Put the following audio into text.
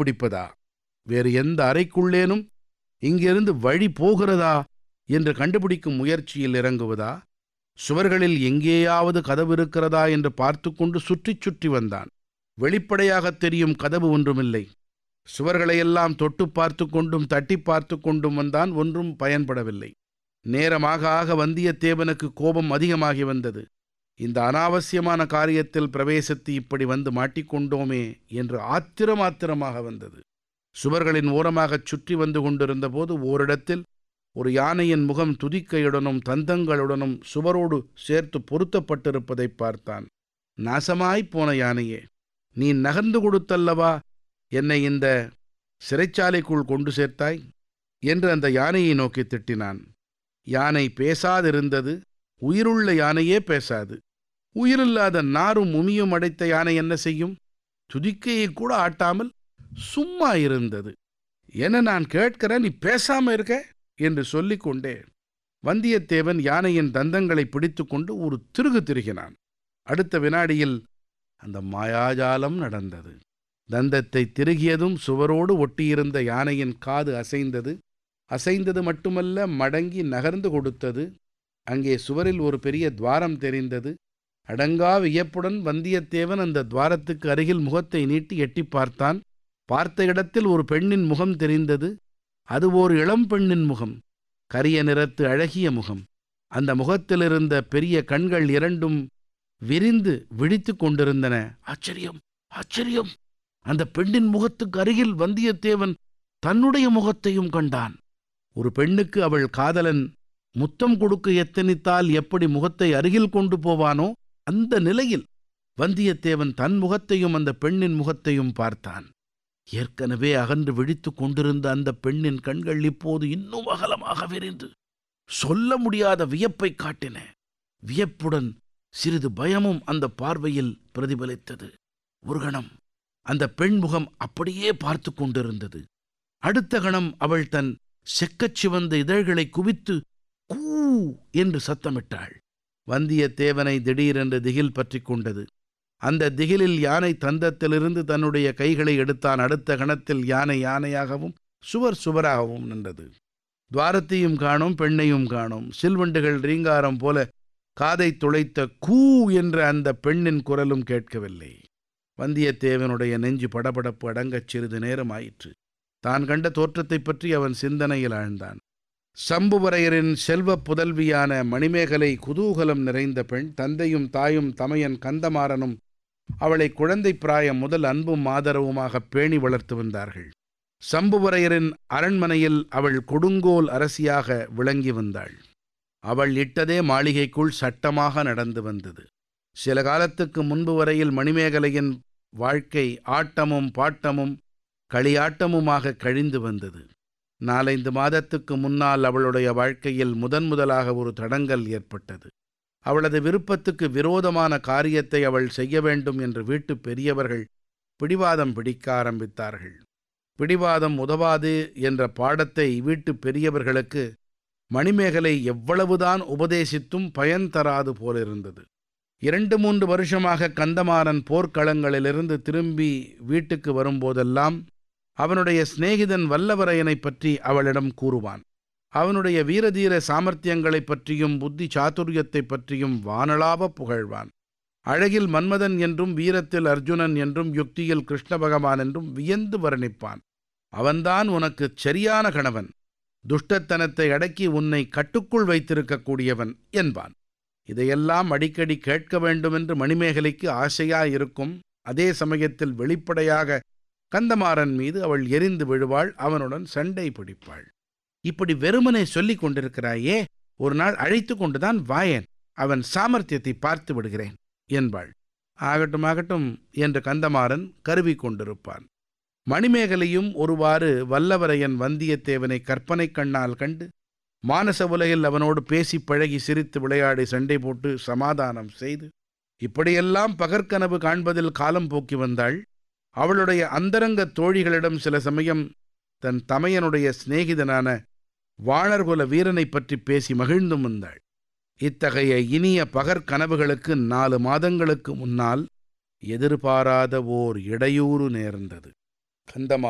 கண்டுபிடிப்பதா வேறு எந்த அறைக்குள்ளேனும் இங்கிருந்து வழி போகிறதா என்று கண்டுபிடிக்கும் முயற்சியில் இறங்குவதா சுவர்களில் எங்கேயாவது கதவு இருக்கிறதா என்று பார்த்து கொண்டு சுற்றிச் சுற்றி வந்தான் வெளிப்படையாகத் தெரியும் கதவு ஒன்றுமில்லை சுவர்களையெல்லாம் தொட்டு பார்த்து கொண்டும் தட்டி பார்த்து கொண்டும் வந்தான் ஒன்றும் பயன்படவில்லை நேரமாக ஆக வந்தியத்தேவனுக்கு கோபம் அதிகமாகி வந்தது இந்த அனாவசியமான காரியத்தில் பிரவேசித்து இப்படி வந்து மாட்டிக்கொண்டோமே என்று ஆத்திரம் ஆத்திரமாக வந்தது சுவர்களின் ஓரமாகச் சுற்றி வந்து கொண்டிருந்த போது ஓரிடத்தில் ஒரு யானையின் முகம் துதிக்கையுடனும் தந்தங்களுடனும் சுவரோடு சேர்த்து பொருத்தப்பட்டிருப்பதை பார்த்தான் நாசமாய்ப் போன யானையே நீ நகர்ந்து கொடுத்தல்லவா என்னை இந்த சிறைச்சாலைக்குள் கொண்டு சேர்த்தாய் என்று அந்த யானையை நோக்கி திட்டினான் யானை பேசாதிருந்தது உயிருள்ள யானையே பேசாது உயிரில்லாத நாரும் உமியும் அடைத்த யானை என்ன செய்யும் துதிக்கையை கூட ஆட்டாமல் சும்மா இருந்தது என நான் கேட்கிறேன் நீ பேசாம இருக்க என்று சொல்லிக்கொண்டே வந்தியத்தேவன் யானையின் தந்தங்களை பிடித்துக்கொண்டு ஒரு திருகு திருகினான் அடுத்த வினாடியில் அந்த மாயாஜாலம் நடந்தது தந்தத்தை திருகியதும் சுவரோடு ஒட்டியிருந்த யானையின் காது அசைந்தது அசைந்தது மட்டுமல்ல மடங்கி நகர்ந்து கொடுத்தது அங்கே சுவரில் ஒரு பெரிய துவாரம் தெரிந்தது அடங்கா வியப்புடன் வந்தியத்தேவன் அந்த துவாரத்துக்கு அருகில் முகத்தை நீட்டி எட்டி பார்த்தான் பார்த்த இடத்தில் ஒரு பெண்ணின் முகம் தெரிந்தது அது ஓர் இளம் பெண்ணின் முகம் கரிய நிறத்து அழகிய முகம் அந்த முகத்திலிருந்த பெரிய கண்கள் இரண்டும் விரிந்து விழித்து கொண்டிருந்தன ஆச்சரியம் ஆச்சரியம் அந்த பெண்ணின் முகத்துக்கு அருகில் வந்தியத்தேவன் தன்னுடைய முகத்தையும் கண்டான் ஒரு பெண்ணுக்கு அவள் காதலன் முத்தம் கொடுக்க எத்தனித்தால் எப்படி முகத்தை அருகில் கொண்டு போவானோ அந்த நிலையில் வந்தியத்தேவன் தன் முகத்தையும் அந்த பெண்ணின் முகத்தையும் பார்த்தான் ஏற்கனவே அகன்று விழித்துக் கொண்டிருந்த அந்த பெண்ணின் கண்கள் இப்போது இன்னும் அகலமாக விரிந்து சொல்ல முடியாத வியப்பை காட்டின வியப்புடன் சிறிது பயமும் அந்த பார்வையில் பிரதிபலித்தது ஒரு கணம் அந்த பெண் முகம் அப்படியே பார்த்து கொண்டிருந்தது அடுத்த கணம் அவள் தன் செக்கச் சிவந்த இதழ்களை குவித்து கூ என்று சத்தமிட்டாள் வந்தியத்தேவனை திடீரென்று திகில் பற்றி கொண்டது அந்த திகிலில் யானை தந்தத்திலிருந்து தன்னுடைய கைகளை எடுத்தான் அடுத்த கணத்தில் யானை யானையாகவும் சுவர் சுவராகவும் நின்றது துவாரத்தையும் காணும் பெண்ணையும் காணும் சில்வண்டுகள் ரீங்காரம் போல காதை துளைத்த கூ என்ற அந்த பெண்ணின் குரலும் கேட்கவில்லை வந்தியத்தேவனுடைய நெஞ்சு படபடப்பு அடங்கச் சிறிது நேரம் ஆயிற்று தான் கண்ட தோற்றத்தைப் பற்றி அவன் சிந்தனையில் ஆழ்ந்தான் சம்புவரையரின் செல்வப் புதல்வியான மணிமேகலை குதூகலம் நிறைந்த பெண் தந்தையும் தாயும் தமையன் கந்தமாறனும் அவளை குழந்தை பிராயம் முதல் அன்பும் ஆதரவுமாக பேணி வளர்த்து வந்தார்கள் சம்புவரையரின் அரண்மனையில் அவள் கொடுங்கோல் அரசியாக விளங்கி வந்தாள் அவள் இட்டதே மாளிகைக்குள் சட்டமாக நடந்து வந்தது சில காலத்துக்கு முன்பு வரையில் மணிமேகலையின் வாழ்க்கை ஆட்டமும் பாட்டமும் களியாட்டமுமாக கழிந்து வந்தது நாலைந்து மாதத்துக்கு முன்னால் அவளுடைய வாழ்க்கையில் முதன் முதலாக ஒரு தடங்கல் ஏற்பட்டது அவளது விருப்பத்துக்கு விரோதமான காரியத்தை அவள் செய்ய வேண்டும் என்று வீட்டு பெரியவர்கள் பிடிவாதம் பிடிக்க ஆரம்பித்தார்கள் பிடிவாதம் உதவாது என்ற பாடத்தை வீட்டு பெரியவர்களுக்கு மணிமேகலை எவ்வளவுதான் உபதேசித்தும் பயன் தராது போலிருந்தது இரண்டு மூன்று வருஷமாக கந்தமாறன் போர்க்களங்களிலிருந்து திரும்பி வீட்டுக்கு வரும்போதெல்லாம் அவனுடைய சிநேகிதன் வல்லவரையனைப் பற்றி அவளிடம் கூறுவான் அவனுடைய வீரதீர சாமர்த்தியங்களைப் பற்றியும் புத்தி சாதுரியத்தைப் பற்றியும் வானளாவ புகழ்வான் அழகில் மன்மதன் என்றும் வீரத்தில் அர்ஜுனன் என்றும் யுக்தியில் கிருஷ்ண பகவான் என்றும் வியந்து வர்ணிப்பான் அவன்தான் உனக்கு சரியான கணவன் துஷ்டத்தனத்தை அடக்கி உன்னை கட்டுக்குள் வைத்திருக்கக்கூடியவன் என்பான் இதையெல்லாம் அடிக்கடி கேட்க வேண்டுமென்று மணிமேகலைக்கு ஆசையாயிருக்கும் அதே சமயத்தில் வெளிப்படையாக கந்தமாறன் மீது அவள் எரிந்து விழுவாள் அவனுடன் சண்டை பிடிப்பாள் இப்படி வெறுமனே சொல்லிக் கொண்டிருக்கிறாயே ஒரு நாள் அழைத்து கொண்டுதான் வாயேன் அவன் சாமர்த்தியத்தை பார்த்து விடுகிறேன் என்பாள் ஆகட்டும் ஆகட்டும் என்று கந்தமாறன் கருவி கொண்டிருப்பான் மணிமேகலையும் ஒருவாறு வல்லவரையன் வந்தியத்தேவனை கற்பனை கண்ணால் கண்டு மானச உலகில் அவனோடு பேசி பழகி சிரித்து விளையாடி சண்டை போட்டு சமாதானம் செய்து இப்படியெல்லாம் பகற்கனவு காண்பதில் காலம் போக்கி வந்தாள் அவளுடைய அந்தரங்க தோழிகளிடம் சில சமயம் தன் தமையனுடைய சிநேகிதனான வாணர்குல வீரனைப் பற்றி பேசி மகிழ்ந்தும் வந்தாள் இத்தகைய இனிய பகற்கனவுகளுக்கு நாலு மாதங்களுக்கு முன்னால் எதிர்பாராத ஓர் இடையூறு நேர்ந்தது கந்தமா